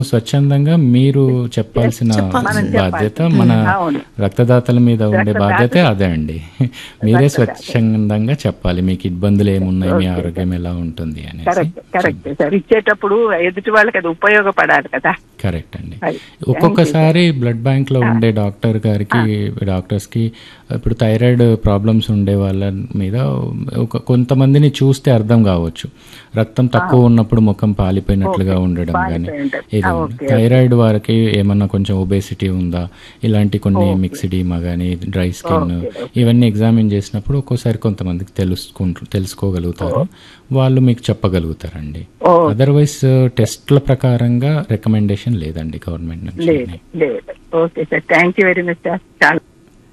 స్వచ్ఛందంగా మీరు చెప్పాల్సిన మనం బాధ్యత చెప్పాలి. మన అవును. రక్తదాతల మీద ఉండే బాధ్యత అదే అండి మీరే స్వచ్ఛందంగా చెప్పాలి మీకు ఇబ్బందులు ఏమున్నాయి మీ ఆరోగ్యం ఎలా ఉంటుంది అనేసి కరెక్ట్ కరెక్ట్ సార్ ఇచ్చేటప్పుడు ఎదుటి వాళ్ళకి అది ఉపయోగపడాలి కదా కరెక్ట్ అండి అది. ఒక్కొక్కసారి బ్లడ్ బ్యాంక్ లో ఉండే డాక్టర్ గారికి డాక్టర్స్ కి ఇప్పుడు థైరాయిడ్ ప్రాబ్లమ్స్ ఉండే వాళ్ళ మీద ఒక కొంతమందిని చూస్తే అర్థం కావచ్చు రక్తం తక్కువ ఉన్నప్పుడు ముఖం పాలిపోయినట్లుగా ఉండడం కానీ పాలిపోయి ఉంటుంది. ఇది ఆ, ఓకే. థైరాయిడ్ వారికి ఏమన్నా కొంచెం ఒబేసిటీ ఉందా ఇలాంటి కొన్ని మిక్సిడీమా కానీ డ్రై స్కిన్ ఇవన్నీ ఎగ్జామిన్ చేసినప్పుడు ఒక్కోసారి కొంతమందికి తెలుసుకుంటు తెలుసుకోగలుగుతారు వాళ్ళు మీకు చెప్పగలుగుతారండి ఓ. అదర్వైజ్ టెస్ట్ల ప్రకారంగా రికమెండేషన్ లేదండి గవర్నమెంట్ నుంచి లేదు లేదు okay sir thank you very much sir చాలా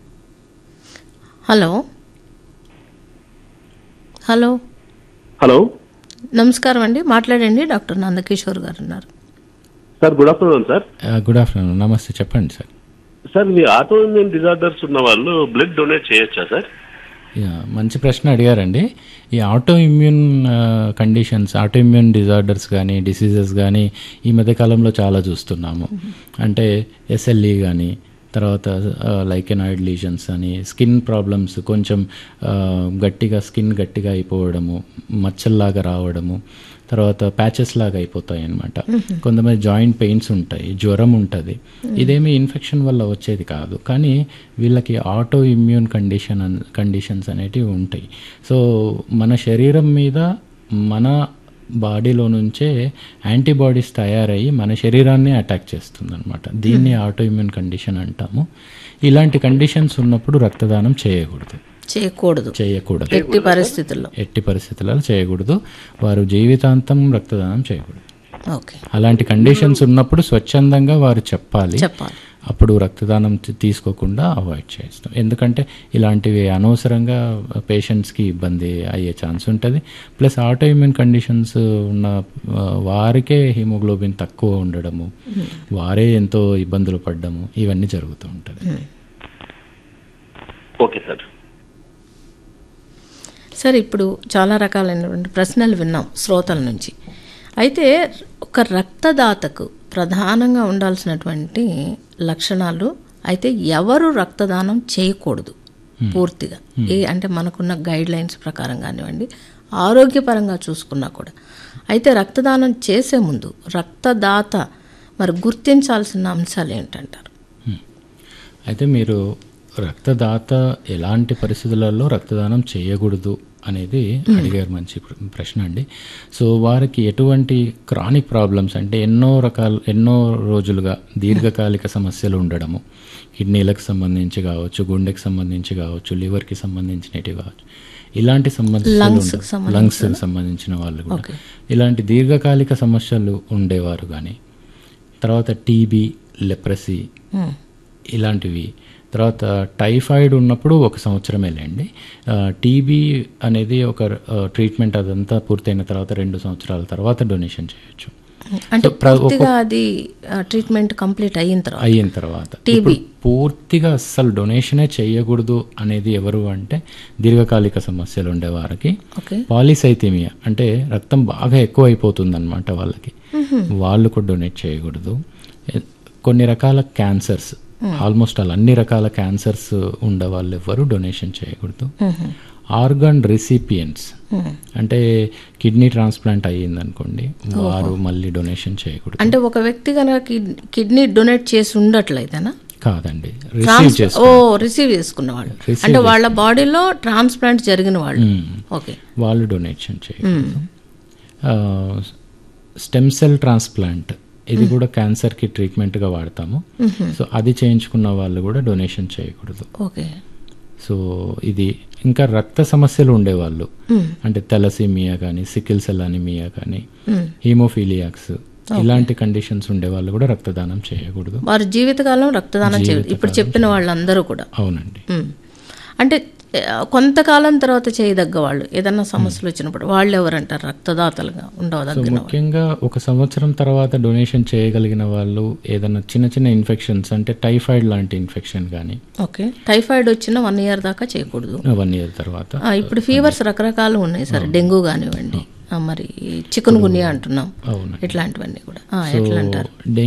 హలో హలో హలో నమస్కారం అండి మాట్లాడండి డాక్టర్ నందకిషోర్ గారు ఉన్నారు sir good afternoon sir good afternoon నమస్తే చెప్పండి సార్ సార్ మీ ఆటో ఇమ్యూన్ డిజార్డర్స్ ఉన్న వాళ్ళు బ్లడ్ డొనేట్ చేయొచ్చా సార్ యా, మంచి ప్రశ్న అడిగారండి ఈ auto immune conditions auto immune disorders కానీ డిసీజెస్ కానీ ఈ మధ్య కాలంలో చాలా చూస్తున్నాము అంటే ఎస్ఎల్ఈ కానీ తర్వాత లైకెనాయిడ్ లీజన్స్ అని స్కిన్ ప్రాబ్లమ్స్ కొంచెం ఆ, గట్టిగా స్కిన్ గట్టిగా అయిపోవడము మచ్చల్లాగా రావడము తర్వాత ప్యాచెస్ లాగా అయిపోతాయి అనమాట కొంతమంది జాయింట్ పెయిన్స్ ఉంటాయి జ్వరం ఉంటుంది ఇదేమి ఇన్ఫెక్షన్ వల్ల వచ్చేది కాదు కానీ వీళ్ళకి ఆటో ఇమ్యూన్ కండిషన్ అన్- కండిషన్స్ అనేటివి ఉంటాయి సో మన శరీరం మీద మన బాడీలో నుంచే యాంటీబాడీస్ తయారయ్యి మన శరీరాన్ని అటాక్ చేస్తుంది అనమాట దీన్ని ఆటో ఇమ్యూన్ కండిషన్ అంటాము ఇలాంటి కండిషన్స్ ఉన్నప్పుడు రక్తదానం చేయకూడదు చేయకూడదు చేయకూడదు ఎట్టి పరిస్థితుల్లో ఎట్టి పరిస్థితులలో చేయకూడదు వారు జీవితాంతం రక్తదానం చేయకూడదు ఓకే అలాంటి కండిషన్స్ ఉన్నప్పుడు స్వచ్ఛందంగా వారు చెప్పాలి చెప్పాలి అప్పుడు రక్తదానం తీ- తీసుకోకుండా అవాయిడ్ చేస్తాం ఎందుకంటే ఇలాంటివి అనవసరంగా పేషెంట్స్కి ఇబ్బంది అయ్యే ఛాన్స్ ఉంటుంది ప్లస్ ఆటో ఇమ్యూన్ కండిషన్స్ ఉన్న ఆ, వారికే హిమోగ్లోబిన్ తక్కువ ఉండడము వారే ఎంతో ఇబ్బందులు పడ్డము ఇవన్నీ జరుగుతూ ఉంటుంది ఓకే సార్ సరే ఇప్పుడు చాలా రకాలైనటువంటి ప్రశ్నలు విన్నాం శ్రోతల నుంచి అయితే ఒక రక్తదాతకు ప్రధానంగా ఉండాల్సినటువంటి లక్షణాలు అయితే ఎవరు రక్తదానం చేయకూడదు పూర్తిగా ఏ అంటే మనకున్న గైడ్ లైన్స్ ప్రకారం కానివ్వండి ఆరోగ్యపరంగా చూసుకున్నా కూడా అయితే రక్తదానం చేసే ముందు రక్తదాత మరి గుర్తించాల్సిన అంశాలు ఏంటంటారు అయితే మీరు రక్తదాత ఎలాంటి పరిస్థితులలో రక్తదానం చేయకూడదు అనేది అడిగారు మంచి ప్ర- ప్రశ్న అండి సో వారికి ఎటువంటి క్రానిక్ ప్రాబ్లమ్స్ అంటే ఎన్నో రకాల ఎన్నో రోజులుగా దీర్ఘకాలిక సమస్యలు ఉండడము కిడ్నీలకు సంబంధించి కావచ్చు గుండెకి సంబంధించి కావచ్చు లివర్కి సంబంధించినవి కావచ్చు ఇలాంటి సమస్యలు Lungs కి ఉండ- లంగ్స్ కి సంబంధించిన వాళ్ళు కూడా ఇలాంటి దీర్ఘకాలిక సమస్యలు ఉండేవారు కానీ తర్వాత టీబీ లెప్రసీ ఇలాంటివి తర్వాత టైఫాయిడ్ ఉన్నప్పుడు ఒక సంవత్సరమే లేండి టీబీ అనేది ఒక ట్రీట్మెంట్ అదంతా పూర్తయిన తర్వాత రెండు సంవత్సరాల తర్వాత డొనేషన్ చేయొచ్చు అంటే ప్ర- పూర్తిగా అది ట్రీట్మెంట్ కంప్లీట్ అయిన తర్వాత అయిన తర్వాత ఇప్పుడు పూర్తిగా అస్సలు డొనేషనే చేయకూడదు అనేది ఎవరు అంటే దీర్ఘకాలిక సమస్యలు ఉండే వారికి ఓకే పాలిసైథీమియా అంటే రక్తం బాగా ఎక్కువ అయిపోతుంది అనమాట వాళ్ళకి వాళ్ళు కూడా డొనేట్ చేయకూడదు ఎ- కొన్ని రకాల క్యాన్సర్స్ ఆల్మోస్ట్ ఆల్ అన్ని రకాల క్యాన్సర్స్ ఉండే వాళ్ళు ఎవరు డొనేషన్ చేయకూడదు ఆర్గాన్ రిసిపియన్స్ అంటే కిడ్నీ ట్రాన్స్ప్లాంట్ అయ్యింది అనుకోండి వారు మళ్ళీ డొనేషన్ చేయకూడదు అంటే ఒక వ్యక్తి కనుక కిడ్నీ డొనేట్ చేసి ఉండట్లయితేనా కాదండి రిసీవ్ ట్రాన్స్ చేసు ఓ రిసీవ్ చేసుకున్న వాళ్ళు Receive అంటే వాళ్ళ బాడీలో ట్రాన్స్ప్లాంట్ జరిగిన వాళ్ళు ఓకే వాళ్ళు డొనేషన్ చేయకూడదు స్టెమ్ సెల్ ట్రాన్స్ప్లాంట్ ఇది కూడా క్యాన్సర్కి ట్రీట్మెంట్గా వాడతాము సో అది చేయించుకున్న వాళ్ళు కూడా డొనేషన్ చేయకూడదు ఓకే సో ఇది ఇంకా రక్త సమస్యలు ఉండేవాళ్ళు అంటే తెలసీమియా కానీ సికిల్ సెల్ అనిమియా కానీ హీమోఫీలియాక్స్ ఇలాంటి కండిషన్స్ ఉండే వాళ్ళు కూడా రక్తదానం చేయకూడదు వారి జీవితకాలం రక్తదానం చేయదు ఇప్పుడు చెప్పిన వాళ్ళందరూ కూడా అవునండి ఉమ్. అంటే ఆ, కొంతకాలం తర్వాత చేయదగ్గ వాళ్ళు ఏదన్నా సమస్యలు వచ్చినప్పుడు వాళ్ళు ఎవరంటారు రక్తదాతలుగా సో ఉండవదగిన వాళ్ళు ముఖ్యంగా ఒక సంవత్సరం తర్వాత డొనేషన్ చేయగలిగిన వాళ్ళు ఏదైనా చిన్న చిన్న ఇన్ఫెక్షన్స్ అంటే టైఫాయిడ్ లాంటి ఇన్ఫెక్షన్ కానీ ఓకే టైఫాయిడ్ వచ్చిన వన్ ఇయర్ దాకా చేయకూడదు వన్ ఇయర్ తర్వాత ఆ, ఇప్పుడు ఫీవర్స్ రకరకాలు ఉన్నాయి సార్ డెంగ్యూ కానివ్వండి ఆ, మరి చికెన్ గున్యా అంటున్నాం అవును ఇట్లాంటివన్నీ కూడా ఆ, ఎట్లా అంటారు సో